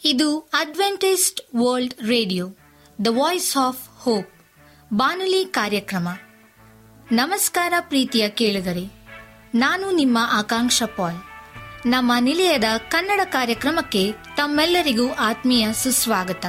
ಇದು Adventist world radio the voice of hope ಬಾನುಲಿ ಕಾರ್ಯಕ್ರಮ ನಮಸ್ಕಾರ ಪ್ರೀತಿಯ ಕೇಳುಗರೆ ನಾನು ನಿಮ್ಮ ಆಕಾಂಕ್ಷ ಪಾಲ್ ನಮ್ಮ ನಿಲಯದ ಕನ್ನಡ ಕಾರ್ಯಕ್ರಮಕ್ಕೆ ತಮ್ಮೆಲ್ಲರಿಗೂ ಆತ್ಮೀಯ ಸುಸ್ವಾಗತ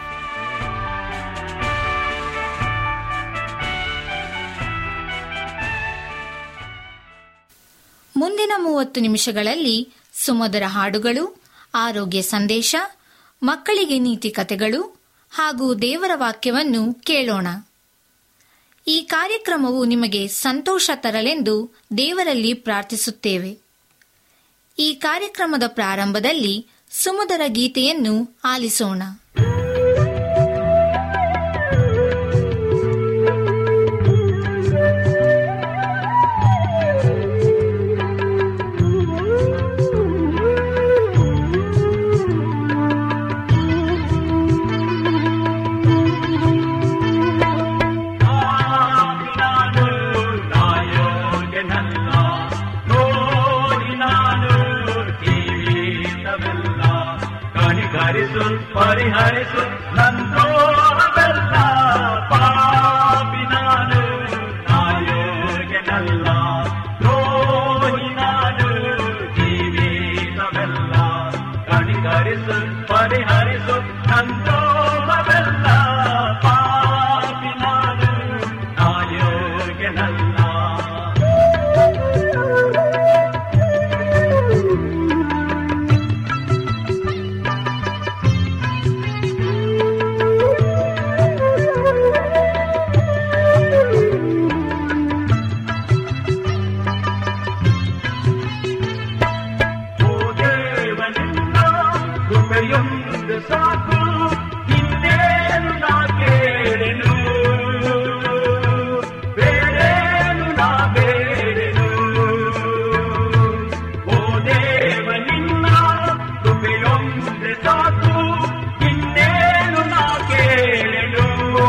ಮುಂದಿನ ಮೂವತ್ತು ನಿಮಿಷಗಳಲ್ಲಿ ಸುಮಧುರ ಹಾಡುಗಳು ಆರೋಗ್ಯ ಸಂದೇಶ ಮಕ್ಕಳಿಗೆ ನೀತಿ ಕಥೆಗಳು ಹಾಗೂ ದೇವರ ವಾಕ್ಯವನ್ನು ಕೇಳೋಣ ಈ ಕಾರ್ಯಕ್ರಮವು ನಿಮಗೆ ಸಂತೋಷ ತರಲೆಂದು ದೇವರಲ್ಲಿ ಪ್ರಾರ್ಥಿಸುತ್ತೇವೆ ಈ ಕಾರ್ಯಕ್ರಮದ ಪ್ರಾರಂಭದಲ್ಲಿ ಸುಮಧುರ ಗೀತೆಯನ್ನು ಆಲಿಸೋಣ ಹರಿಸು ಪರಿಹರಿಸು ನಂದೋವೆಲ್ಲ ಪಾಪಿ ನಾನು ನಾಯೋಗ್ಯನಲ್ಲ ದ್ರೋಹಿ ನಾನು ಜೀವಿತವೆಲ್ಲ ಕಣಿಕರಿಸು ಪರಿಹರಿಸು ನಂದೋವೆಲ್ಲ ಪಾಪಿ ನಾನು ನಾಯೋಗ್ಯನಲ್ಲ ಓ ದೇವನಿಂದ ಕೃಪೆಯೊಂದು ಸಾಕು ಇನ್ನೇನು ನಾ ಕೇಳೆನು ಬೇರೇನು ನಾ ಬೇರೆನು ಓ ದೇವನಿಂದ ಕೃಪೆಯೊಂದು ಸಾಕು ಇನ್ನೇನು ನಾ ಕೇಳೆನು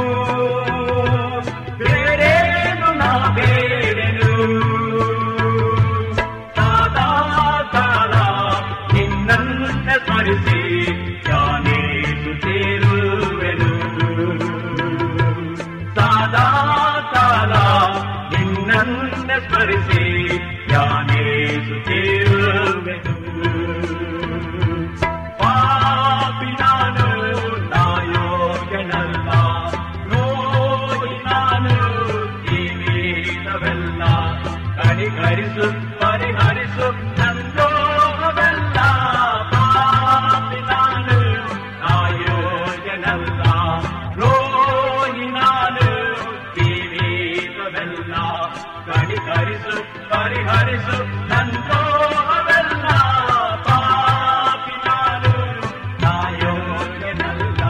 ಬೇರೇನು ನಾ ಬೇರೆನು ಸದಾ ಕಾಲ ನಿನ್ನನ್ನ ಸ್ಮರಿಸಿ ಧ್ಯಾನಿಸುತ್ತಿರುವೆನು ಸದಾ ಕಾಲ ನಿನ್ನನ್ನ ಸ್ಮರಿಸಿ ಧ್ಯಾನಿಸುತ್ತಿರುವೆನು ಪಾಪಿ ನಾನು ನಾಯೋಗ್ಯನಲ್ಲ ರೋಗಿ ನಾನು ಜೀವಿತವೆಲ್ಲ ಕನಿಕರಿಸು ಪರಿಹರಿಸು ನಂದೋವೆಲ್ಲ ಪಾಪಿ ನಾನು ನಾಯೋಗ್ಯನಲ್ಲ ರೋಗಿ ನಾನು ಜೀವಿತವೆಲ್ಲ ಕನಿಕರಿಸು ಪರಿಹರಿಸು ನಂದೋವೆಲ್ಲ ಪಾಪಿ ನಾನು ನಾಯೋಗ್ಯನಲ್ಲ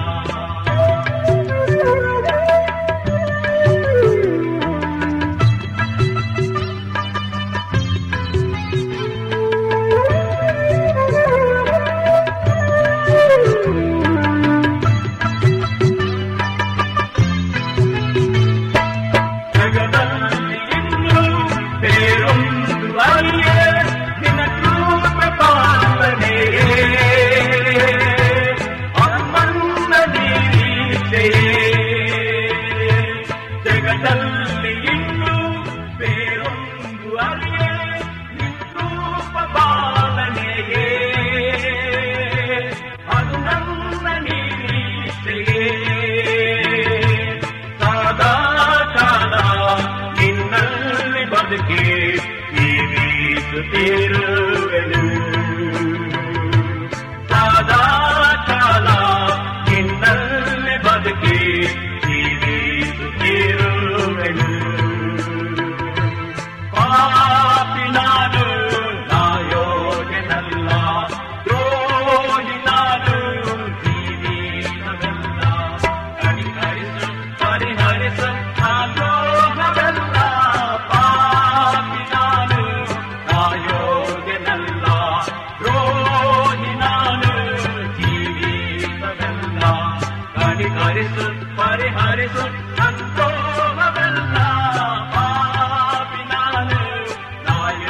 ಜಗದಲ್ಲಿ ಇನ್ನು ಬೇರೊಂದು ಅರಿಯೇ ನಿನ್ನ ಕೃಪೆ ಪಾಲನೆಯೇ ಅಮ್ಮನ್ನ ನಿರೀಕ್ಷೆಯೇ ಜಗದಲ್ಲಿ ಇನ್ನು ಬೇರೊಂದು ಅರಿಯೇ ನಿನ್ನ ಕೃಪೆ ಪಾಲನೆಯೇ ಅದು ನನ್ನ ನಿರೀಕ್ಷೆಯೇ ಸದಾ ಕಾಲ ನಿನ್ನಲ್ಲಿ ಬದುಕಿ ಜೀವಿಸುತ್ತಿರುವೆನು ಸದಾ ಕಾಲ ನಿನ್ನಲ್ಲಿ ಬದುಕಿ ಜೀವಿಸುತ್ತಿರುವೆನು ಪಾಪಿ ನಾನು ನಾಯೋಗ್ಯನಲ್ಲ ದ್ರೋಹಿ ನಾನು ಜೀವಿತವೆಲ್ಲ ಕನಿಕರಿಸು ಪರಿಹರಿಸು ನಾಲೋಹವೆಲ್ಲ ಪಾಪಿ ನಾನು ನಾಯೋಗ್ಯನಲ್ಲ ದ್ರೋಹಿ ನಾನು ಜೀವಿತವೆಲ್ಲ ಕನಿಕರಿಸು ಪರಿಹರಿಸು ಸಂತೋಷವೆಲ್ಲ ಪಾಪಿ ನಾನು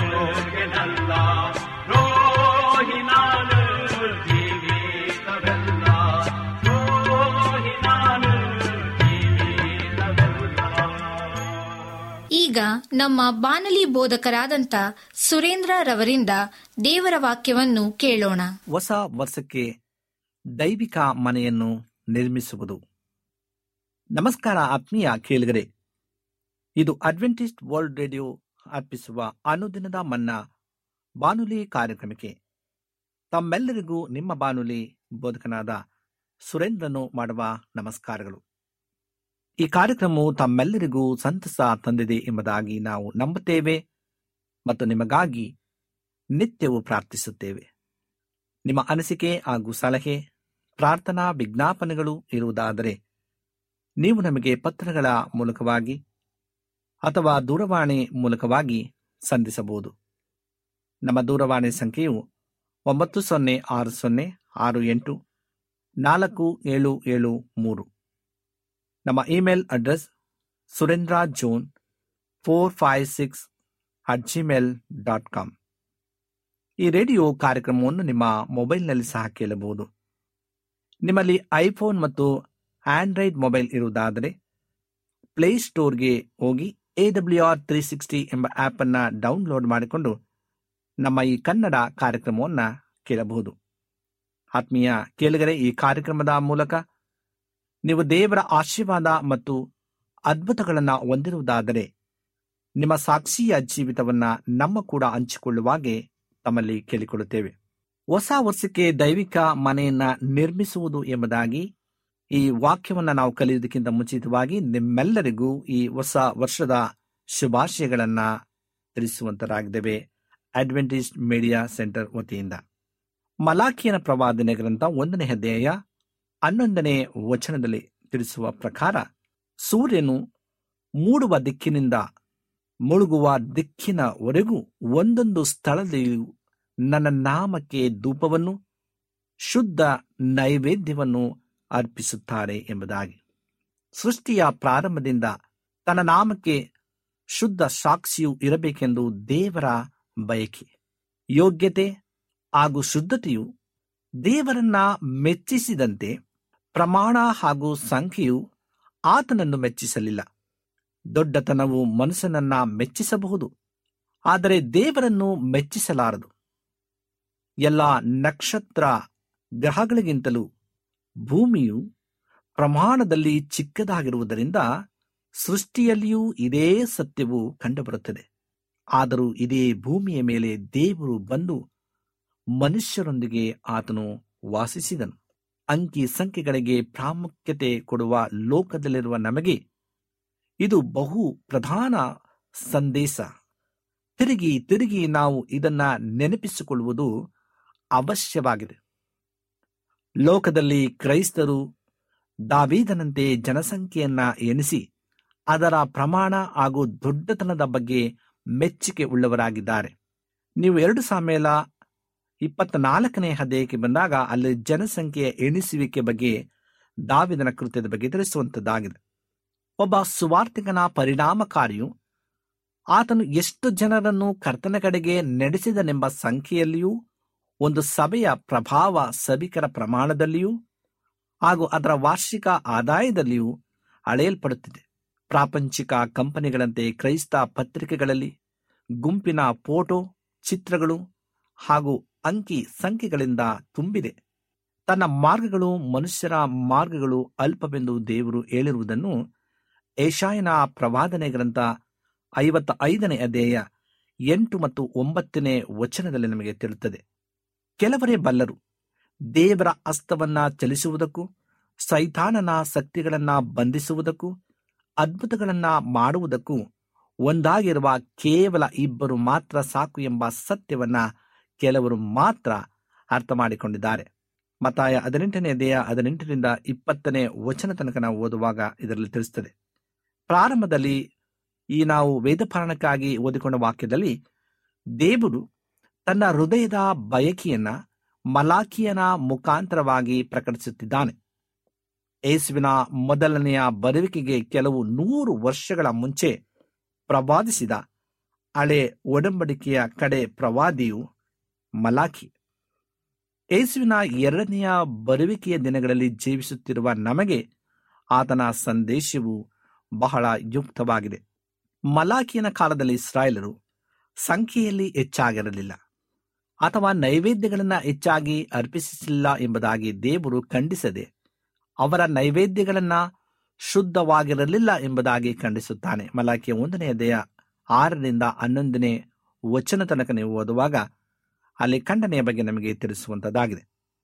ನಾಯೋಗ್ಯನಲ್ಲ ದ್ರೋಹಿ ನಾನು ಜೀವಿತವೆಲ್ಲ ಈಗ ನಮ್ಮ ಬಾನಲಿ ಬೋಧಕರಾದಂಥ ಸುರೇಂದ್ರ ರವರಿಂದ ದೇವರ ವಾಕ್ಯವನ್ನು ಕೇಳೋಣ ಹೊಸ ವರ್ಷಕ್ಕೆ ದೈವಿಕ ಮನೆಯನ್ನು ನಿರ್ಮಿಸುವುದು ನಮಸ್ಕಾರ ಆತ್ಮೀಯ ಕೇಳಿಗರೆ ಇದು ಅಡ್ವೆಂಟಿಸ್ಟ್ ವರ್ಲ್ಡ್ ರೇಡಿಯೋ ಅರ್ಪಿಸುವ ಅನುದಿನದ ಮನ್ನಾ ಬಾನುಲಿ ಕಾರ್ಯಕ್ರಮಕ್ಕೆ ತಮ್ಮೆಲ್ಲರಿಗೂ ನಿಮ್ಮ ಬಾನುಲಿ ಬೋಧಕನಾದ ಸುರೇಂದ್ರನು ಮಾಡುವ ನಮಸ್ಕಾರಗಳು ಈ ಕಾರ್ಯಕ್ರಮವು ತಮ್ಮೆಲ್ಲರಿಗೂ ಸಂತಸ ತಂದಿದೆ ಎಂಬುದಾಗಿ ನಾವು ನಂಬುತ್ತೇವೆ ಮತ್ತು ನಿಮಗಾಗಿ ನಿತ್ಯವೂ ಪ್ರಾರ್ಥಿಸುತ್ತೇವೆ ನಿಮ್ಮ ಅನಿಸಿಕೆ ಹಾಗೂ ಸಲಹೆ ಪ್ರಾರ್ಥನಾ ವಿಜ್ಞಾಪನೆಗಳು ಇರುವುದಾದರೆ ನೀವು ನಮಗೆ ಪತ್ರಗಳ ಮೂಲಕವಾಗಿ ಅಥವಾ ದೂರವಾಣಿ ಮೂಲಕವಾಗಿ ಸಂಧಿಸಬಹುದು ನಮ್ಮ ದೂರವಾಣಿ ಸಂಖ್ಯೆಯು ಒಂಬತ್ತು ಸೊನ್ನೆ ಆರು ಸೊನ್ನೆ ಆರು ಎಂಟು ನಾಲ್ಕು ಏಳು ಏಳು ಮೂರು ನಮ್ಮ email address Surendra John four five six at Gmail dot com ಈ ರೇಡಿಯೋ ಕಾರ್ಯಕ್ರಮವನ್ನು ನಿಮ್ಮ ಮೊಬೈಲ್ನಲ್ಲಿ ಸಹ ಕೇಳಬಹುದು ನಿಮ್ಮಲ್ಲಿ ಐಫೋನ್ ಮತ್ತು ಆಂಡ್ರಾಯ್ಡ್ ಮೊಬೈಲ್ ಇರುವುದಾದರೆ ಪ್ಲೇಸ್ಟೋರ್ಗೆ ಹೋಗಿ A W R three sixty ಎಂಬ ಆಪ್ ಅನ್ನ ಡೌನ್ಲೋಡ್ ಮಾಡಿಕೊಂಡು ನಮ್ಮ ಈ ಕನ್ನಡ ಕಾರ್ಯಕ್ರಮವನ್ನು ಕೇಳಬಹುದು ಆತ್ಮೀಯ ಕೇಳಿಗರೆ ಈ ಕಾರ್ಯಕ್ರಮದ ಮೂಲಕ ನೀವು ದೇವರ ಆಶೀರ್ವಾದ ಮತ್ತು ಅದ್ಭುತಗಳನ್ನು ಹೊಂದಿರುವುದಾದರೆ ನಿಮ್ಮ ಸಾಕ್ಷಿಯ ಜೀವಿತವನ್ನ ನಮ್ಮ ಕೂಡ ಹಂಚಿಕೊಳ್ಳುವಾಗೆ ತಮ್ಮಲ್ಲಿ ಕೇಳಿಕೊಳ್ಳುತ್ತೇವೆ ಹೊಸ ವರ್ಷಕ್ಕೆ ದೈವಿಕ ಮನೆಯನ್ನ ನಿರ್ಮಿಸುವುದು ಎಂಬುದಾಗಿ ಈ ವಾಕ್ಯವನ್ನ ನಾವು ಕಲಿಯುವುದಕ್ಕಿಂತ ಮುಂಚಿತವಾಗಿ ನಿಮ್ಮೆಲ್ಲರಿಗೂ ಈ ಹೊಸ ವರ್ಷದ ಶುಭಾಶಯಗಳನ್ನ ತಿಳಿಸುವಂತರಾಗಿದ್ದೇವೆ ಅಡ್ವೆಂಟಿಸ್ಟ್ ಮೀಡಿಯಾ ಸೆಂಟರ್ ವತಿಯಿಂದ ಮಲಾಖಿಯನ ಪ್ರವಾದನೆ ಗ್ರಂಥ ಒಂದನೇ ಅಧ್ಯಾಯ ಹನ್ನೊಂದನೇ ವಚನದಲ್ಲಿ ತಿಳಿಸುವ ಪ್ರಕಾರ ಸೂರ್ಯನು ಮೂಡುವ ದಿಕ್ಕಿನಿಂದ ಮುಳುಗುವ ದಿಕ್ಕಿನವರೆಗೂ ಒಂದೊಂದು ಸ್ಥಳದಲ್ಲಿಯೂ ನನ್ನ ನಾಮಕ್ಕೆ ಧೂಪವನ್ನು ಶುದ್ಧ ನೈವೇದ್ಯವನ್ನು ಅರ್ಪಿಸುತ್ತಾರೆ ಎಂಬುದಾಗಿ ಸೃಷ್ಟಿಯ ಪ್ರಾರಂಭದಿಂದ ತನ್ನ ನಾಮಕ್ಕೆ ಶುದ್ಧ ಸಾಕ್ಷಿಯು ಇರಬೇಕೆಂದು ದೇವರ ಬಯಕೆ ಯೋಗ್ಯತೆ ಹಾಗೂ ಶುದ್ಧತೆಯು ದೇವರನ್ನ ಮೆಚ್ಚಿಸಿದಂತೆ ಪ್ರಮಾಣ ಹಾಗೂ ಸಂಖ್ಯೆಯು ಆತನನ್ನು ಮೆಚ್ಚಿಸಲಿಲ್ಲ ದೊಡ್ಡತನವು ಮನುಷ್ಯನನ್ನ ಮೆಚ್ಚಿಸಬಹುದು ಆದರೆ ದೇವರನ್ನು ಮೆಚ್ಚಿಸಲಾರದು ಎಲ್ಲ ನಕ್ಷತ್ರ ಗ್ರಹಗಳಿಗಿಂತಲೂ ಭೂಮಿಯು ಪ್ರಮಾಣದಲ್ಲಿ ಚಿಕ್ಕದಾಗಿರುವುದರಿಂದ ಸೃಷ್ಟಿಯಲ್ಲಿಯೂ ಇದೇ ಸತ್ಯವು ಕಂಡುಬರುತ್ತದೆ ಆದರೂ ಇದೇ ಭೂಮಿಯ ಮೇಲೆ ದೇವರು ಬಂದು ಮನುಷ್ಯರೊಂದಿಗೆ ಆತನು ವಾಸಿಸಿದನು ಅಂಕಿ ಸಂಖ್ಯೆಗಳಿಗೆ ಪ್ರಾಮುಖ್ಯತೆ ಕೊಡುವ ಲೋಕದಲ್ಲಿರುವ ನಮಗೆ ಇದು ಬಹು ಪ್ರಧಾನ ಸಂದೇಶ ತಿರುಗಿ ತಿರುಗಿ ನಾವು ಇದನ್ನ ನೆನಪಿಸಿಕೊಳ್ಳುವುದು ಅವಶ್ಯವಾಗಿದೆ ಲೋಕದಲ್ಲಿ ಕ್ರೈಸ್ತರು ದಾವೀದನಂತೆ ಜನಸಂಖ್ಯೆಯನ್ನ ಎನಿಸಿ ಅದರ ಪ್ರಮಾಣ ಹಾಗೂ ದೊಡ್ಡತನದ ಬಗ್ಗೆ ಮೆಚ್ಚುಗೆ ಉಳ್ಳವರಾಗಿದ್ದಾರೆ ನೀವು ಎರಡು ಸಾಮೇಲ ಇಪ್ಪತ್ತ ನಾಲ್ಕನೇ ಅಧ್ಯಾಯಕ್ಕೆ ಬಂದಾಗ ಅಲ್ಲಿ ಜನಸಂಖ್ಯೆಯ ಎಣಿಸುವಿಕೆ ಬಗ್ಗೆ ದಾವಿದನ ಕೃತ್ಯದ ಬಗ್ಗೆ ತಿಳಿಸುವಂತದ್ದಾಗಿದೆ ಒಬ್ಬ ಸುವಾರ್ತಿಕನ ಪರಿಣಾಮಕಾರಿಯು ಆತನು ಎಷ್ಟು ಜನರನ್ನು ಕರ್ತನ ಕಡೆಗೆ ನಡೆಸಿದನೆಂಬ ಸಂಖ್ಯೆಯಲ್ಲಿಯೂ ಒಂದು ಸಭೆಯ ಪ್ರಭಾವ ಸಭಿಕರ ಪ್ರಮಾಣದಲ್ಲಿಯೂ ಹಾಗೂ ಅದರ ವಾರ್ಷಿಕ ಆದಾಯದಲ್ಲಿಯೂ ಅಳೆಯಲ್ಪಡುತ್ತಿದೆ ಪ್ರಾಪಂಚಿಕ ಕಂಪನಿಗಳಂತೆ ಕ್ರೈಸ್ತ ಪತ್ರಿಕೆಗಳಲ್ಲಿ ಗುಂಪಿನ ಫೋಟೋ ಚಿತ್ರಗಳು ಹಾಗೂ ಅಂಕಿ ಸಂಖ್ಯೆಗಳಿಂದ ತುಂಬಿದೆ ತನ್ನ ಮಾರ್ಗಗಳು ಮನುಷ್ಯರ ಮಾರ್ಗಗಳು ಅಲ್ಪವೆಂದು ದೇವರು ಹೇಳಿರುವುದನ್ನು ಏಷಾಯನ ಪ್ರವಾದನೆ ಗ್ರಂಥ ಐವತ್ತ ಐದನೇ ಅಧ್ಯಾಯ ಎಂಟು ಮತ್ತು ಒಂಬತ್ತನೇ ವಚನದಲ್ಲಿ ನಮಗೆ ತಿಳಿಯುತ್ತದೆ ಕೆಲವರೇ ಬಲ್ಲರು ದೇವರ ಹಸ್ತವನ್ನ ಚಲಿಸುವುದಕ್ಕೂ ಸೈತಾನನ ಶಕ್ತಿಗಳನ್ನ ಬಂಧಿಸುವುದಕ್ಕೂ ಅದ್ಭುತಗಳನ್ನ ಮಾಡುವುದಕ್ಕೂ ಒಂದಾಗಿರುವ ಕೇವಲ ಇಬ್ಬರು ಮಾತ್ರ ಸಾಕು ಎಂಬ ಸತ್ಯವನ್ನ ಕೆಲವರು ಮಾತ್ರ ಅರ್ಥ ಮಾಡಿಕೊಂಡಿದ್ದಾರೆ ಮತಾಯ ಹದಿನೆಂಟನೇ ದೇಹ ಹದಿನೆಂಟರಿಂದ ಇಪ್ಪತ್ತನೇ ವಚನ ತನಕ ನಾವು ಓದುವಾಗ ಇದರಲ್ಲಿ ತಿಳಿಸುತ್ತದೆ ಪ್ರಾರಂಭದಲ್ಲಿ ಈ ನಾವು ವೇದಪಾರಣಕ್ಕಾಗಿ ಓದಿಕೊಂಡ ವಾಕ್ಯದಲ್ಲಿ ದೇವರು ತನ್ನ ಹೃದಯದ ಬಯಕೆಯನ್ನ ಮಲಾಖಿಯನ ಮುಖಾಂತರವಾಗಿ ಪ್ರಕಟಿಸುತ್ತಿದ್ದಾನೆ ಯೇಸುವಿನ ಮೊದಲನೆಯ ಬರುವಿಕೆಗೆ ಕೆಲವು ನೂರು ವರ್ಷಗಳ ಮುಂಚೆ ಪ್ರವಾದಿಸಿದ ಹಳೆ ಒಡಂಬಡಿಕೆಯ ಕಡೆ ಪ್ರವಾದಿಯು ಮಲಾಖಿ ಯೇಸುವಿನ ಎರಡನೆಯ ಬರುವಿಕೆಯ ದಿನಗಳಲ್ಲಿ ಜೀವಿಸುತ್ತಿರುವ ನಮಗೆ ಆತನ ಸಂದೇಶವು ಬಹಳ ಯುಕ್ತವಾಗಿದೆ ಮಲಾಕಿಯನ ಕಾಲದಲ್ಲಿ ಇಸ್ರಾಯೇಲರು ಸಂಖ್ಯೆಯಲ್ಲಿ ಹೆಚ್ಚಾಗಿರಲಿಲ್ಲ ಅಥವಾ ನೈವೇದ್ಯಗಳನ್ನು ಹೆಚ್ಚಾಗಿ ಅರ್ಪಿಸಿಲ್ಲ ಎಂಬುದಾಗಿ ದೇವರು ಖಂಡಿಸದೆ ಅವರ ನೈವೇದ್ಯಗಳನ್ನ ಶುದ್ಧವಾಗಿರಲಿಲ್ಲ ಎಂಬುದಾಗಿ ಖಂಡಿಸುತ್ತಾನೆ ಮಲಾಕಿಯ ಒಂದನೆಯ ದೇಹ ಆರರಿಂದ ಹನ್ನೊಂದನೇ ವಚನ ತನಕ ನೀವು ಓದುವಾಗ ಅಲ್ಲಿ ಖಂಡನೆಯ ಬಗ್ಗೆ ನಮಗೆ ತಿಳಿಸುವಂತದ್ದಾಗಿದೆ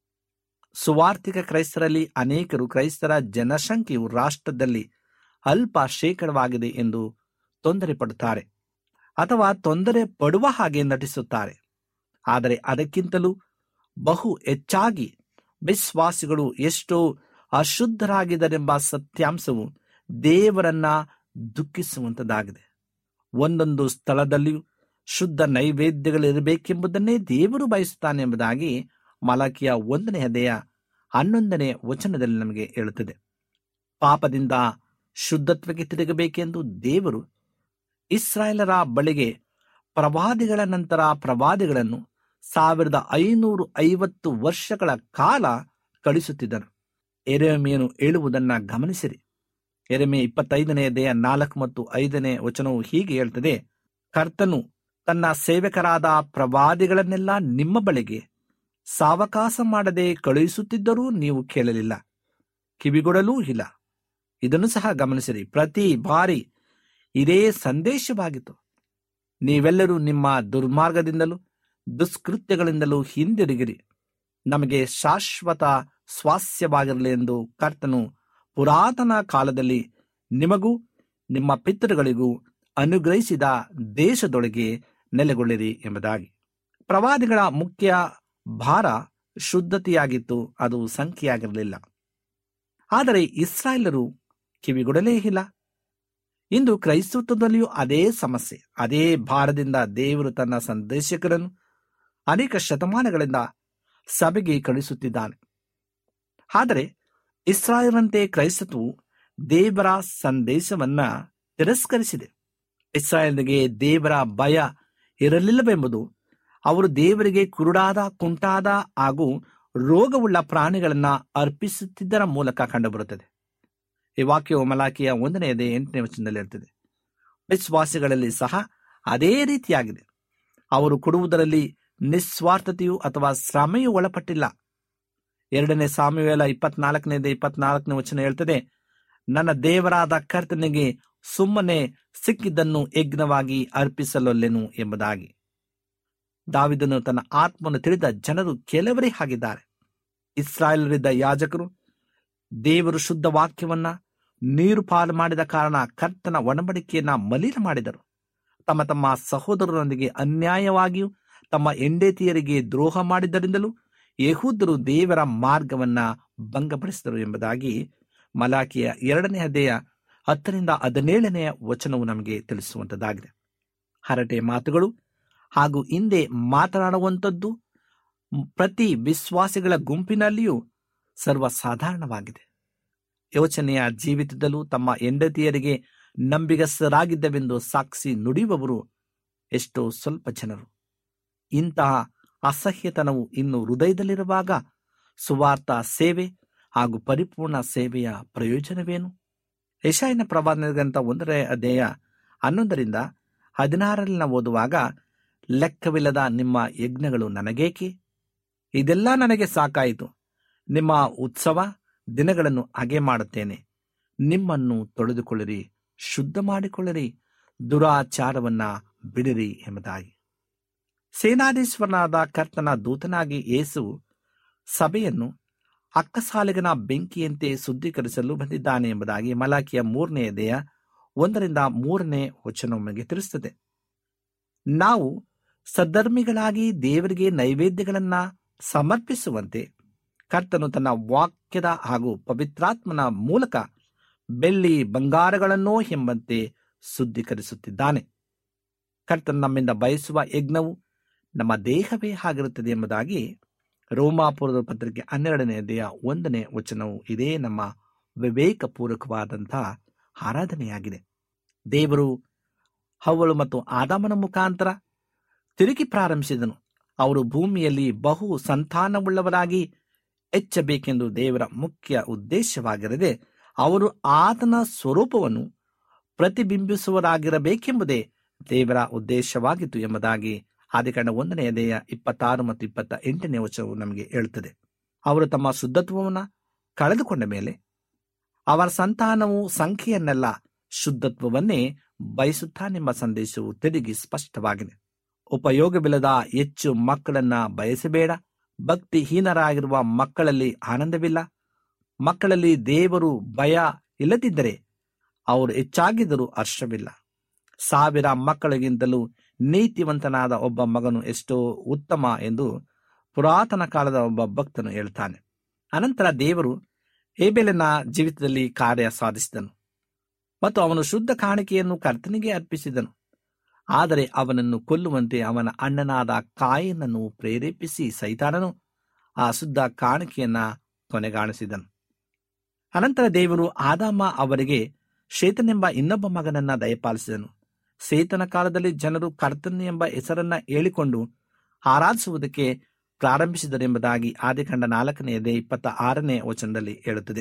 ಸುವಾರ್ಥಿಕ ಕ್ರೈಸ್ತರಲ್ಲಿ ಅನೇಕರು ಕ್ರೈಸ್ತರ ಜನಸಂಖ್ಯೆಯು ರಾಷ್ಟ್ರದಲ್ಲಿ ಅಲ್ಪ ಶೇಕಡವಾಗಿದೆ ಎಂದು ತೊಂದರೆ ಪಡುತ್ತಾರೆ ಅಥವಾ ತೊಂದರೆ ಪಡುವ ಹಾಗೆ ನಟಿಸುತ್ತಾರೆ ಆದರೆ ಅದಕ್ಕಿಂತಲೂ ಬಹು ಹೆಚ್ಚಾಗಿ ವಿಶ್ವಾಸಿಗಳು ಎಷ್ಟೋ ಅಶುದ್ಧರಾಗಿದ್ದರೆಂಬ ಸತ್ಯಾಂಶವು ದೇವರನ್ನ ದುಃಖಿಸುವಂತದ್ದಾಗಿದೆ ಒಂದೊಂದು ಸ್ಥಳದಲ್ಲಿಯೂ ಶುದ್ಧ ನೈವೇದ್ಯಗಳಿರಬೇಕೆಂಬುದನ್ನೇ ದೇವರು ಬಯಸುತ್ತಾನೆ ಎಂಬುದಾಗಿ ಮಲಕಿಯ ಒಂದನೇ ಹದೆಯ ಹನ್ನೊಂದನೇ ವಚನದಲ್ಲಿ ನಮಗೆ ಹೇಳುತ್ತದೆ ಪಾಪದಿಂದ ಶುದ್ಧತ್ವಕ್ಕೆ ತಿರುಗಬೇಕೆಂದು ದೇವರು ಇಸ್ರಾಯೇಲರ ಬಳಿಗೆ ಪ್ರವಾದಿಗಳ ನಂತರ ಪ್ರವಾದಿಗಳನ್ನು ಸಾವಿರದ ಐನೂರು ಐವತ್ತು ವರ್ಷಗಳ ಕಾಲ ಕಳಿಸುತ್ತಿದ್ದನು ಎರೆಮೆಯನು ಹೇಳುವುದನ್ನ ಗಮನಿಸಿರಿ ಎರೆಮೆ ಇಪ್ಪತ್ತೈದನೇ ದೇಹ ನಾಲ್ಕು ಮತ್ತು ಐದನೇ ವಚನವು ಹೀಗೆ ಹೇಳ್ತದೆ ಕರ್ತನು ತನ್ನ ಸೇವಕರಾದ ಪ್ರವಾದಿಗಳನ್ನೆಲ್ಲ ನಿಮ್ಮ ಬಳಿಗೆ ಸಾವಕಾಶ ಮಾಡದೆ ಕಳುಹಿಸುತ್ತಿದ್ದರೂ ನೀವು ಕೇಳಲಿಲ್ಲ ಕಿವಿಗೊಡಲೂ ಇಲ್ಲ ಇದನ್ನು ಸಹ ಗಮನಿಸಿರಿ ಪ್ರತಿ ಬಾರಿ ಇದೇ ಸಂದೇಶವಾಗಿತ್ತು ನೀವೆಲ್ಲರೂ ನಿಮ್ಮ ದುರ್ಮಾರ್ಗದಿಂದಲೂ ದುಷ್ಕೃತ್ಯಗಳಿಂದಲೂ ಹಿಂದಿರುಗಿರಿ ನಮಗೆ ಶಾಶ್ವತ ಸ್ವಾಸ್ಯವಾಗಿರಲಿ ಎಂದು ಕರ್ತನು ಪುರಾತನ ಕಾಲದಲ್ಲಿ ನಿಮಗೂ ನಿಮ್ಮ ಪಿತೃಗಳಿಗೂ ಅನುಗ್ರಹಿಸಿದ ದೇಶದೊಳಗೆ ನೆಲೆಗೊಳ್ಳಿರಿ ಎಂಬುದಾಗಿ ಪ್ರವಾದಿಗಳ ಮುಖ್ಯ ಭಾರ ಶುದ್ಧತೆಯಾಗಿತ್ತು ಅದು ಸಂಖ್ಯೆಯಾಗಿರಲಿಲ್ಲ ಆದರೆ ಇಸ್ರಾಯೇಲರು ಕಿವಿಗೊಡಲೇ ಇಲ್ಲ ಇಂದು ಕ್ರೈಸ್ತತ್ವದಲ್ಲಿಯೂ ಅದೇ ಸಮಸ್ಯೆ ಅದೇ ಭಾರದಿಂದ ದೇವರು ತನ್ನ ಸಂದೇಶಕರನ್ನು ಅನೇಕ ಶತಮಾನಗಳಿಂದ ಸಭೆಗೆ ಕಳಿಸುತ್ತಿದ್ದಾನೆ ಆದರೆ ಇಸ್ರಾಯೇಲಂತೆ ಕ್ರೈಸ್ತತ್ವವು ದೇವರ ಸಂದೇಶವನ್ನ ತಿರಸ್ಕರಿಸಿದೆ ಇಸ್ರಾಯೇಲ್ಗೆ ದೇವರ ಭಯ ಇರಲಿಲ್ಲವೆಂಬುದು ಅವರು ದೇವರಿಗೆ ಕುರುಡಾದ ಕುಂಟಾದ ಹಾಗೂ ರೋಗವುಳ್ಳ ಪ್ರಾಣಿಗಳನ್ನ ಅರ್ಪಿಸುತ್ತಿದ್ದರ ಮೂಲಕ ಕಂಡುಬರುತ್ತದೆ ಈ ವಾಕ್ಯವು ಮಲಾಕಿಯ ಒಂದನೆಯದೇ ಎಂಟನೇ ವಚನದಲ್ಲಿ ಇರ್ತದೆ ವಿಶ್ವಾಸಿಗಳಲ್ಲಿ ಸಹ ಅದೇ ರೀತಿಯಾಗಿದೆ ಅವರು ಕೊಡುವುದರಲ್ಲಿ ನಿಸ್ವಾರ್ಥತೆಯು ಅಥವಾ ಶ್ರಮೆಯು ಒಳಪಟ್ಟಿಲ್ಲ ಎರಡನೇ ಸಾಮುವೇಲ ಇಪ್ಪತ್ನಾಲ್ಕನೇದೇ ಇಪ್ಪತ್ನಾಲ್ಕನೇ ವಚನ ಹೇಳ್ತದೆ ನನ್ನ ದೇವರಾದ ಕರ್ತನಿಗೆ ಸುಮ್ಮನೆ ಸಿಕ್ಕಿದ್ದನ್ನು ಯಜ್ಞವಾಗಿ ಅರ್ಪಿಸಲೊಲ್ಲೆನು ಎಂಬುದಾಗಿ ದಾವಿದನು ತನ್ನ ಆತ್ಮವನ್ನು ತಿಳಿದ ಜನರು ಕೆಲವರೇ ಆಗಿದ್ದಾರೆ ಇಸ್ರಾಯೇಲರಿದ್ದ ಯಾಜಕರು ದೇವರು ಶುದ್ಧ ವಾಕ್ಯವನ್ನ ನೀರು ಪಾಲು ಮಾಡಿದ ಕಾರಣ ಕರ್ತನ ಒಡಂಬಡಿಕೆಯನ್ನ ಮಲಿನ ಮಾಡಿದರು ತಮ್ಮ ತಮ್ಮ ಸಹೋದರರೊಂದಿಗೆ ಅನ್ಯಾಯವಾಗಿಯೂ ತಮ್ಮ ಹೆಂಡತಿಯರಿಗೆ ದ್ರೋಹ ಮಾಡಿದ್ದರಿಂದಲೂ ಯಹೂದರು ದೇವರ ಮಾರ್ಗವನ್ನ ಭಂಗಪಡಿಸಿದರು ಎಂಬುದಾಗಿ ಮಲಾಕಿಯ ಎರಡನೇ ಅಧ್ಯಾಯ ಹತ್ತರಿಂದ ಹದಿನೇಳನೆಯ ವಚನವು ನಮಗೆ ತಿಳಿಸುವಂತದ್ದಾಗಿದೆ ಹರಟೆ ಮಾತುಗಳು ಹಾಗೂ ಹಿಂದೆ ಮಾತನಾಡುವಂಥದ್ದು ಪ್ರತಿ ವಿಶ್ವಾಸಿಗಳ ಗುಂಪಿನಲ್ಲಿಯೂ ಸರ್ವಸಾಧಾರಣವಾಗಿದೆ ಯೋಚನೆಯ ಜೀವಿತದಲ್ಲೂ ತಮ್ಮ ಹೆಂಡತಿಯರಿಗೆ ನಂಬಿಗಸ್ತರಾಗಿದ್ದವೆಂದು ಸಾಕ್ಷಿ ನುಡಿಯುವವರು ಎಷ್ಟೋ ಸ್ವಲ್ಪ ಜನರು ಇಂತಹ ಅಸಹ್ಯತನವು ಇನ್ನು ಹೃದಯದಲ್ಲಿರುವಾಗ ಸುವಾರ್ಥ ಸೇವೆ ಹಾಗೂ ಪರಿಪೂರ್ಣ ಸೇವೆಯ ಪ್ರಯೋಜನವೇನು ಯಶಾಯನ ಪ್ರವಾದನೆಗಂತ ಒಂದರ ಅಧ್ಯಾಯ ಹನ್ನೊಂದರಿಂದ ಹದಿನಾರರಲ್ಲಿ ನಾವು ಓದುವಾಗ ಲೆಕ್ಕವಿಲ್ಲದ ನಿಮ್ಮ ಯಜ್ಞಗಳು ನನಗೇಕೆ ಇದೆಲ್ಲ ನನಗೆ ಸಾಕಾಯಿತು ನಿಮ್ಮ ಉತ್ಸವ ದಿನಗಳನ್ನು ಹಾಗೆ ಮಾಡುತ್ತೇನೆ ನಿಮ್ಮನ್ನು ತೊಳೆದುಕೊಳ್ಳಿರಿ ಶುದ್ಧ ಮಾಡಿಕೊಳ್ಳಿರಿ ದುರಾಚಾರವನ್ನ ಬಿಡಿರಿ ಎಂಬುದಾಗಿ ಸೇನಾಧೀಶ್ವರನಾದ ಕರ್ತನ ದೂತನಾಗಿ ಯೇಸು ಸಭೆಯನ್ನು ಅಕ್ಕಸಾಲಿಗನ ಬೆಂಕಿಯಂತೆ ಶುದ್ಧೀಕರಿಸಲು ಬಂದಿದ್ದಾನೆ ಎಂಬುದಾಗಿ ಮಲಾಕಿಯ ಮೂರನೇ ದೇಹ ಒಂದರಿಂದ ಮೂರನೇ ವಚನ ನಮಗೆ ತಿಳಿಸುತ್ತದೆ ನಾವು ಸದ್ಧರ್ಮಿಗಳಾಗಿ ದೇವರಿಗೆ ನೈವೇದ್ಯಗಳನ್ನ ಸಮರ್ಪಿಸುವಂತೆ ಕರ್ತನು ತನ್ನ ವಾಕ್ಯದ ಹಾಗೂ ಪವಿತ್ರಾತ್ಮನ ಮೂಲಕ ಬೆಳ್ಳಿ ಬಂಗಾರಗಳನ್ನೋ ಎಂಬಂತೆ ಶುದ್ಧೀಕರಿಸುತ್ತಿದ್ದಾನೆ ಕರ್ತನು ನಮ್ಮಿಂದ ಬಯಸುವ ಯಜ್ಞವು ನಮ್ಮ ದೇಹವೇ ಆಗಿರುತ್ತದೆ ಎಂಬುದಾಗಿ ರೋಮಾಪುರದ ಪತ್ರಿಕೆ ಹನ್ನೆರಡನೇ ದೇಹ ಒಂದನೇ ವಚನವು ಇದೇ ನಮ್ಮ ವಿವೇಕಪೂರ್ವಕವಾದಂತಹ ಆರಾಧನೆಯಾಗಿದೆ ದೇವರು ಹವ್ವಳು ಮತ್ತು ಆದಾಮನ ಮುಖಾಂತರ ತಿರುಗಿ ಪ್ರಾರಂಭಿಸಿದನು ಅವರು ಭೂಮಿಯಲ್ಲಿ ಬಹು ಸಂತಾನವುಳ್ಳವರಾಗಿ ಹೆಚ್ಚಬೇಕೆಂದು ದೇವರ ಮುಖ್ಯ ಉದ್ದೇಶವಾಗಿರದೆ ಅವರು ಆತನ ಸ್ವರೂಪವನ್ನು ಪ್ರತಿಬಿಂಬಿಸುವರಾಗಿರಬೇಕೆಂಬುದೇ ದೇವರ ಉದ್ದೇಶವಾಗಿತ್ತು ಎಂಬುದಾಗಿ ಆದಿಕಾಂಡ ಒಂದನೆಯ ದೇಹ ಇಪ್ಪತ್ತಾರು ಮತ್ತು ಇಪ್ಪತ್ತ ಎಂಟನೇ ವಚನವು ನಮಗೆ ಹೇಳುತ್ತದೆ ಅವರು ತಮ್ಮ ಶುದ್ಧತ್ವವನ್ನು ಕಳೆದುಕೊಂಡ ಮೇಲೆ ಅವರ ಸಂತಾನವು ಸಂಖ್ಯೆಯನ್ನೆಲ್ಲ ಶುದ್ಧತ್ವವನ್ನೇ ಬಯಸುತ್ತಾನೆಂಬ ಸಂದೇಶವು ತಿರುಗಿ ಸ್ಪಷ್ಟವಾಗಿದೆ ಉಪಯೋಗವಿಲ್ಲದ ಹೆಚ್ಚು ಮಕ್ಕಳನ್ನ ಬಯಸಬೇಡ ಭಕ್ತಿಹೀನರಾಗಿರುವ ಮಕ್ಕಳಲ್ಲಿ ಆನಂದವಿಲ್ಲ ಮಕ್ಕಳಲ್ಲಿ ದೇವರು ಭಯ ಇಲ್ಲದಿದ್ದರೆ ಅವರು ಹೆಚ್ಚಾಗಿದ್ದರೂ ಹರ್ಷವಿಲ್ಲ ಸಾವಿರ ಮಕ್ಕಳಿಗಿಂತಲೂ ನೀತಿವಂತನಾದ ಒಬ್ಬ ಮಗನು ಎಷ್ಟೋ ಉತ್ತಮ ಎಂದು ಪುರಾತನ ಕಾಲದ ಒಬ್ಬ ಭಕ್ತನು ಹೇಳ್ತಾನೆ ಅನಂತರ ದೇವರು ಹೇಬೆಲನ ಜೀವಿತದಲ್ಲಿ ಕಾರ್ಯ ಸಾಧಿಸಿದನು ಮತ್ತು ಅವನು ಶುದ್ಧ ಕಾಣಿಕೆಯನ್ನು ಕರ್ತನಿಗೆ ಅರ್ಪಿಸಿದನು ಆದರೆ ಅವನನ್ನು ಕೊಲ್ಲುವಂತೆ ಅವನ ಅಣ್ಣನಾದ ಕಾಯನನ್ನು ಪ್ರೇರೇಪಿಸಿ ಸೈತಾನನು ಆ ಶುದ್ಧ ಕಾಣಿಕೆಯನ್ನ ಕೊನೆಗಾಣಿಸಿದನು ಅನಂತರ ದೇವರು ಆದಾಮ ಅವರಿಗೆ ಶೇತನೆಂಬ ಇನ್ನೊಬ್ಬ ಮಗನನ್ನ ದಯಪಾಲಿಸಿದನು ಸೇತನ ಕಾಲದಲ್ಲಿ ಜನರು ಕರ್ತನ್ ಎಂಬ ಹೆಸರನ್ನ ಹೇಳಿಕೊಂಡು ಆರಾಧಿಸುವುದಕ್ಕೆ ಪ್ರಾರಂಭಿಸಿದರೆಂಬುದಾಗಿ ಆದಿಕಂಡ ನಾಲ್ಕನೆಯದೇ ಇಪ್ಪತ್ತ ಆರನೇ ವಚನದಲ್ಲಿ ಹೇಳುತ್ತದೆ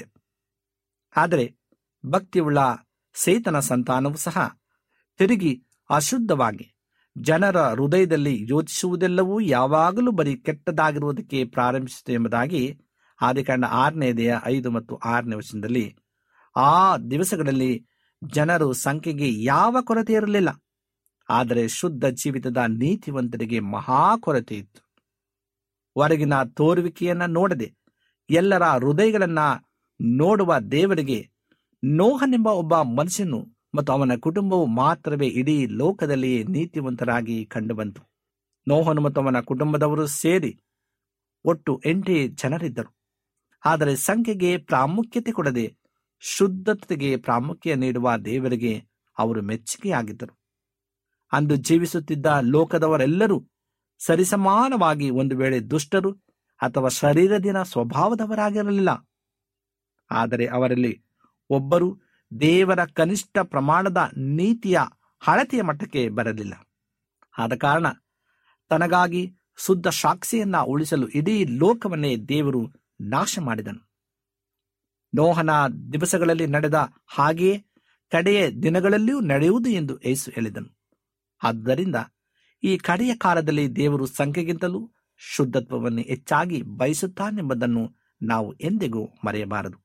ಆದರೆ ಭಕ್ತಿಯುಳ್ಳ ಸೇತನ ಸಂತಾನವು ಸಹ ತಿರುಗಿ ಅಶುದ್ಧವಾಗಿ ಜನರ ಹೃದಯದಲ್ಲಿ ಯೋಚಿಸುವುದೆಲ್ಲವೂ ಯಾವಾಗಲೂ ಬರೀ ಕೆಟ್ಟದಾಗಿರುವುದಕ್ಕೆ ಪ್ರಾರಂಭಿಸಿತು ಎಂಬುದಾಗಿ ಆದಿಕಾಂಡ ಆರನೇ ದೇಹ ಐದು ಮತ್ತು ಆರನೇ ವಚನದಲ್ಲಿ ಆ ದಿವಸಗಳಲ್ಲಿ ಜನರು ಸಂಖ್ಯೆಗೆ ಯಾವ ಕೊರತೆ ಇರಲಿಲ್ಲ ಆದರೆ ಶುದ್ಧ ಜೀವಿತದ ನೀತಿವಂತರಿಗೆ ಮಹಾ ಕೊರತೆ ಇತ್ತು ಹೊರಗಿನ ತೋರುವಿಕೆಯನ್ನ ನೋಡದೆ ಎಲ್ಲರ ಹೃದಯಗಳನ್ನ ನೋಡುವ ದೇವರಿಗೆ ನೋಹನೆಂಬ ಒಬ್ಬ ಮನುಷ್ಯನು ಮತ್ತು ಅವನ ಕುಟುಂಬವು ಮಾತ್ರವೇ ಇಡೀ ಲೋಕದಲ್ಲಿಯೇ ನೀತಿವಂತರಾಗಿ ಕಂಡುಬಂತು ನೋಹನು ಮತ್ತು ಅವನ ಕುಟುಂಬದವರು ಸೇರಿ ಒಟ್ಟು ಎಂಟೇ ಜನರಿದ್ದರು ಆದರೆ ಸಂಖ್ಯೆಗೆ ಪ್ರಾಮುಖ್ಯತೆ ಕೊಡದೆ ಶುದ್ಧತೆಗೆ ಪ್ರಾಮುಖ್ಯ ನೀಡುವ ದೇವರಿಗೆ ಅವರು ಮೆಚ್ಚುಗೆಯಾಗಿದ್ದರು ಅಂದು ಜೀವಿಸುತ್ತಿದ್ದ ಲೋಕದವರೆಲ್ಲರೂ ಸರಿಸಮಾನವಾಗಿ ಒಂದು ವೇಳೆ ದುಷ್ಟರು ಅಥವಾ ಶರೀರದಿನ ಸ್ವಭಾವದವರಾಗಿರಲಿಲ್ಲ ಆದರೆ ಅವರಲ್ಲಿ ಒಬ್ಬರು ದೇವರ ಕನಿಷ್ಠ ಪ್ರಮಾಣದ ನೀತಿಯ ಹಳತೆಯ ಮಟ್ಟಕ್ಕೆ ಬರಲಿಲ್ಲ ಆದ ಕಾರಣ ತನಗಾಗಿ ಶುದ್ಧ ಸಾಕ್ಷಿಯನ್ನ ಉಳಿಸಲು ಇಡೀ ಲೋಕವನ್ನೇ ದೇವರು ನಾಶ ಮಾಡಿದನು ನೋಹನ ದಿವಸಗಳಲ್ಲಿ ನಡೆದ ಹಾಗೆಯೇ ಕಡೆಯ ದಿನಗಳಲ್ಲಿಯೂ ನಡೆಯುವುದು ಎಂದು ಯೇಸು ಹೇಳಿದನು ಆದ್ದರಿಂದ ಈ ಕಡೆಯ ಕಾಲದಲ್ಲಿ ದೇವರು ಸಂಖ್ಯೆಗಿಂತಲೂ ಶುದ್ಧತ್ವವನ್ನು ಹೆಚ್ಚಾಗಿ ಬಯಸುತ್ತಾನೆಂಬುದನ್ನು ನಾವು ಎಂದಿಗೂ ಮರೆಯಬಾರದು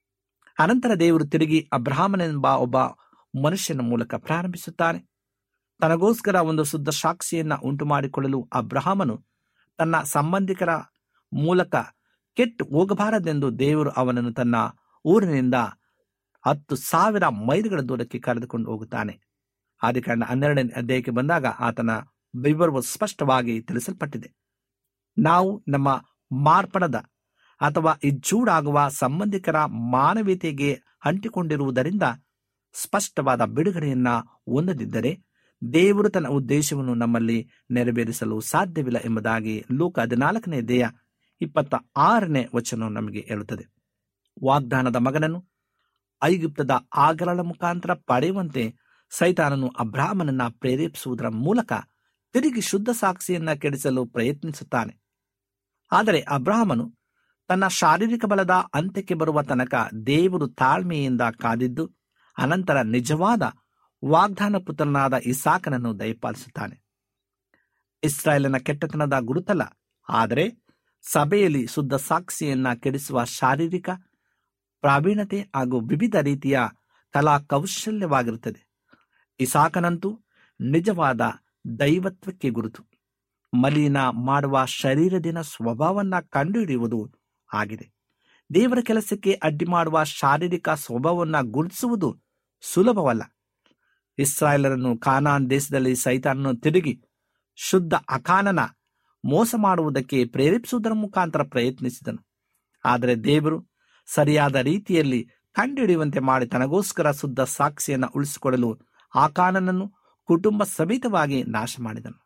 ಅನಂತರ ದೇವರು ತಿರುಗಿ ಅಬ್ರಾಹ್ಮನೆಂಬ ಒಬ್ಬ ಮನುಷ್ಯನ ಮೂಲಕ ಪ್ರಾರಂಭಿಸುತ್ತಾನೆ ತನಗೋಸ್ಕರ ಒಂದು ಶುದ್ಧ ಸಾಕ್ಷಿಯನ್ನ ಉಂಟು ಮಾಡಿಕೊಳ್ಳಲು ಅಬ್ರಹಾಮನು ತನ್ನ ಸಂಬಂಧಿಕರ ಮೂಲಕ ಕೆಟ್ಟು ಹೋಗಬಾರದೆಂದು ದೇವರು ಅವನನ್ನು ತನ್ನ ಊರಿನಿಂದ ಹತ್ತು ಸಾವಿರ ಮೈಲುಗಳ ದೂರಕ್ಕೆ ಕರೆದುಕೊಂಡು ಹೋಗುತ್ತಾನೆ ಆದಿಕಾಂಡ ಹನ್ನೆರಡನೇ ಅಧ್ಯಾಯಕ್ಕೆ ಬಂದಾಗ ಆತನ ವಿವರವು ಸ್ಪಷ್ಟವಾಗಿ ತಿಳಿಸಲ್ಪಟ್ಟಿದೆ ನಾವು ನಮ್ಮ ಮಾರ್ಪಡದ ಅಥವಾ ಇಜ್ಜೂಡಾಗುವ ಸಂಬಂಧಿಕರ ಮಾನವೀಯತೆಗೆ ಅಂಟಿಕೊಂಡಿರುವುದರಿಂದ ಸ್ಪಷ್ಟವಾದ ಬಿಡುಗಡೆಯನ್ನ ಹೊಂದದಿದ್ದರೆ ದೇವರು ತನ್ನ ಉದ್ದೇಶವನ್ನು ನಮ್ಮಲ್ಲಿ ನೆರವೇರಿಸಲು ಸಾಧ್ಯವಿಲ್ಲ ಎಂಬುದಾಗಿ ಲೂಕ ಹದಿನಾಲ್ಕನೇ ದೇಹ ಇಪ್ಪತ್ತ ಆರನೇ ವಚನ ನಮಗೆ ಹೇಳುತ್ತದೆ ವಾಗ್ದಾನದ ಮಗನನ್ನು ಐಗುಪ್ತದ ಆಗರಳ ಮುಖಾಂತರ ಪಡೆಯುವಂತೆ ಸೈತಾನನು ಅಬ್ರಾಹ್ಮನನ್ನ ಪ್ರೇರೇಪಿಸುವುದರ ಮೂಲಕ ತಿರುಗಿ ಶುದ್ಧ ಸಾಕ್ಷಿಯನ್ನ ಕೆಡಿಸಲು ಪ್ರಯತ್ನಿಸುತ್ತಾನೆ ಆದರೆ ಅಬ್ರಾಹ್ಮನು ತನ್ನ ಶಾರೀರಿಕ ಬಲದ ಅಂತ್ಯಕ್ಕೆ ಬರುವ ತನಕ ದೇವರು ತಾಳ್ಮೆಯಿಂದ ಕಾದಿದ್ದು ಅನಂತರ ನಿಜವಾದ ವಾಗ್ದಾನ ಪುತ್ರನಾದ ಇಸಾಕನನ್ನು ದಯಪಾಲಿಸುತ್ತಾನೆ ಇಸ್ರಾಯೇಲನ ಕೆಟ್ಟತನದ ಗುರುತಲ್ಲ ಆದರೆ ಸಭೆಯಲ್ಲಿ ಶುದ್ಧ ಸಾಕ್ಷಿಯನ್ನ ಕೆಡಿಸುವ ಶಾರೀರಿಕ ಪ್ರಾವೀಣತೆ ಹಾಗೂ ವಿವಿಧ ರೀತಿಯ ಕಲಾ ಕೌಶಲ್ಯವಾಗಿರುತ್ತದೆ ಇಸಾಕನಂತೂ ನಿಜವಾದ ದೈವತ್ವಕ್ಕೆ ಗುರುತು ಮಲಿನ ಮಾಡುವ ಶರೀರದಿನ ಸ್ವಭಾವವನ್ನ ಕಂಡುಹಿಡಿಯುವುದು ಆಗಿದೆ ದೇವರ ಕೆಲಸಕ್ಕೆ ಅಡ್ಡಿ ಮಾಡುವ ಶಾರೀರಿಕ ಸ್ವಭಾವವನ್ನ ಗುರುತಿಸುವುದು ಸುಲಭವಲ್ಲ ಇಸ್ರಾಯೇಲರನ್ನು ಕಾನಾನ್ ದೇಶದಲ್ಲಿ ಸೈತಾನನ್ನು ತಿರುಗಿ ಶುದ್ಧ ಅಕಾನನ ಮೋಸ ಮಾಡುವುದಕ್ಕೆ ಪ್ರೇರೇಪಿಸುವುದರ ಮುಖಾಂತರ ಪ್ರಯತ್ನಿಸಿದನು ಆದರೆ ದೇವರು ಸರಿಯಾದ ರೀತಿಯಲ್ಲಿ ಕಂಡುಹಿಡಿಯುವಂತೆ ಮಾಡಿ ತನಗೋಸ್ಕರ ಶುದ್ಧ ಸಾಕ್ಷಿಯನ್ನು ಉಳಿಸಿಕೊಳ್ಳಲು ಆಕಾನನನ್ನು ಕುಟುಂಬ ಸಮೇತವಾಗಿ ನಾಶ ಮಾಡಿದನು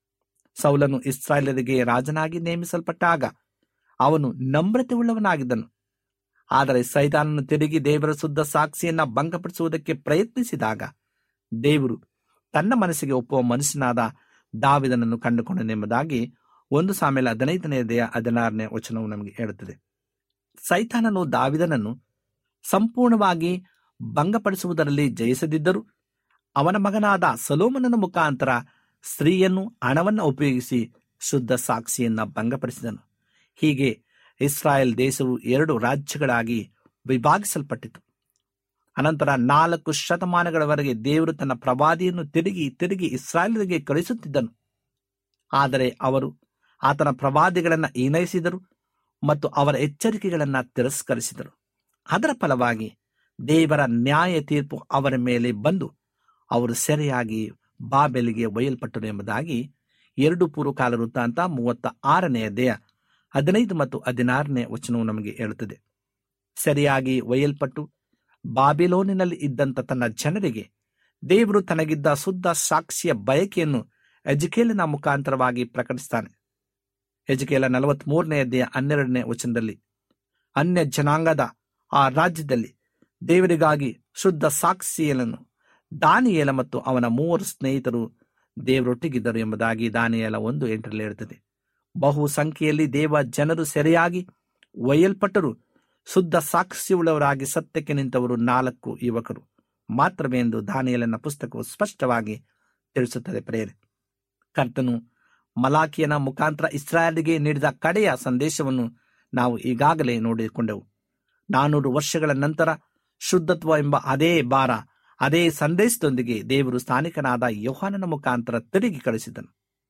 ಸೌಲನು ಇಸ್ರಾಯೇಲರಿಗೆ ರಾಜನಾಗಿ ನೇಮಿಸಲ್ಪಟ್ಟಾಗ ಅವನು ನಮ್ರತೆ ಉಳ್ಳವನಾಗಿದ್ದನು ಆದರೆ ಸೈತಾನನ್ನು ತಿರುಗಿ ದೇವರ ಶುದ್ಧ ಸಾಕ್ಷಿಯನ್ನ ಭಂಗಪಡಿಸುವುದಕ್ಕೆ ಪ್ರಯತ್ನಿಸಿದಾಗ ದೇವರು ತನ್ನ ಮನಸ್ಸಿಗೆ ಒಪ್ಪುವ ಮನುಷ್ಯನಾದ ದಾವಿದನನ್ನು ಕಂಡುಕೊಂಡನೆಂಬುದಾಗಿ ಒಂದು ಸಾಮೇಲೆ ಹದಿನೈದನೇ ದೇಹ ಹದಿನಾರನೇ ವಚನವು ನಮಗೆ ಹೇಳುತ್ತದೆ ಸೈತಾನನು ದಾವಿದನನ್ನು ಸಂಪೂರ್ಣವಾಗಿ ಭಂಗಪಡಿಸುವುದರಲ್ಲಿ ಜಯಿಸದಿದ್ದರೂ ಅವನ ಮಗನಾದ ಸಲೋಮನನ ಮುಖಾಂತರ ಸ್ತ್ರೀಯನ್ನು ಹಣವನ್ನು ಉಪಯೋಗಿಸಿ ಶುದ್ಧ ಸಾಕ್ಷಿಯನ್ನ ಭಂಗಪಡಿಸಿದನು ಹೀಗೆ ಇಸ್ರಾಯೇಲ್ ದೇಶವು ಎರಡು ರಾಜ್ಯಗಳಾಗಿ ವಿಭಾಗಿಸಲ್ಪಟ್ಟಿತು ಅನಂತರ ನಾಲ್ಕು ಶತಮಾನಗಳವರೆಗೆ ದೇವರು ತನ್ನ ಪ್ರವಾದಿಯನ್ನು ತಿರುಗಿ ತಿರುಗಿ ಇಸ್ರಾಯೇಲರಿಗೆ ಕಳಿಸುತ್ತಿದ್ದನು ಆದರೆ ಅವರು ಆತನ ಪ್ರವಾದಿಗಳನ್ನು ಈನೈಸಿದರು ಮತ್ತು ಅವರ ಎಚ್ಚರಿಕೆಗಳನ್ನು ತಿರಸ್ಕರಿಸಿದರು ಅದರ ಫಲವಾಗಿ ದೇವರ ನ್ಯಾಯ ತೀರ್ಪು ಅವರ ಮೇಲೆ ಬಂದು ಅವರು ಸೆರೆಯಾಗಿ ಬಾಬೆಲಿಗೆ ಒಯ್ಯಲ್ಪಟ್ಟರು ಎಂಬುದಾಗಿ ಎರಡು ಪೂರ್ವಕಾಲ ವೃತ್ತಾಂತ ಮೂವತ್ತ ಆರನೆಯ ದೇಹ ಹದಿನೈದು ಮತ್ತು ಹದಿನಾರನೇ ವಚನವು ನಮಗೆ ಹೇಳುತ್ತದೆ ಸರಿಯಾಗಿ ಒಯ್ಯಲ್ಪಟ್ಟು ಬಾಬಿಲೋನಿನಲ್ಲಿ ಇದ್ದಂಥ ತನ್ನ ಜನರಿಗೆ ದೇವರು ತನಗಿದ್ದ ಶುದ್ಧ ಸಾಕ್ಷಿಯ ಬಯಕೆಯನ್ನು ಎಜುಕೇಲಿನ ಮುಖಾಂತರವಾಗಿ ಪ್ರಕಟಿಸ್ತಾನೆ ಎಜುಕೇಲ ನಲವತ್ಮೂರನೇ ದೇಹ ಹನ್ನೆರಡನೇ ವಚನದಲ್ಲಿ ಅನ್ಯ ಜನಾಂಗದ ಆ ರಾಜ್ಯದಲ್ಲಿ ದೇವರಿಗಾಗಿ ಶುದ್ಧ ಸಾಕ್ಷಿಯಲನ್ನು ದಾನಿಯೇಲ ಮತ್ತು ಅವನ ಮೂವರು ಸ್ನೇಹಿತರು ದೇವರೊಟ್ಟಿಗಿದ್ದರು ಎಂಬುದಾಗಿ ದಾನಿಯೇಲ ಒಂದು ಎಂಟರಲ್ಲಿ ಹೇಳುತ್ತದೆ ಬಹು ಸಂಖ್ಯೆಯಲ್ಲಿ ದೇವ ಜನರು ಸೆರೆಯಾಗಿ ಒಯ್ಯಲ್ಪಟ್ಟರು ಶುದ್ಧ ಸಾಕ್ಷಿಯುಳ್ಳವರಾಗಿ ಸತ್ಯಕ್ಕೆ ನಿಂತವರು ನಾಲ್ಕು ಯುವಕರು ಮಾತ್ರವೇ ಎಂದು ದಾನಿಯಲನ ಪುಸ್ತಕವು ಸ್ಪಷ್ಟವಾಗಿ ತಿಳಿಸುತ್ತದೆ ಪ್ರೇರೆ ಕರ್ತನು ಮಲಾಕಿಯನ ಮುಖಾಂತರ ಇಸ್ರಾಯೇಲ್ಗೆ ನೀಡಿದ ಕಡೆಯ ಸಂದೇಶವನ್ನು ನಾವು ಈಗಾಗಲೇ ನೋಡಿಕೊಂಡೆವು ನಾನೂರು ವರ್ಷಗಳ ನಂತರ ಶುದ್ಧತ್ವ ಎಂಬ ಅದೇ ಭಾರ ಅದೇ ಸಂದೇಶದೊಂದಿಗೆ ದೇವರು ಸ್ಥಾನಿಕನಾದ ಯೋಹಾನನ ಮುಖಾಂತರ ತಿರುಗಿ ಕಳಿಸಿದನು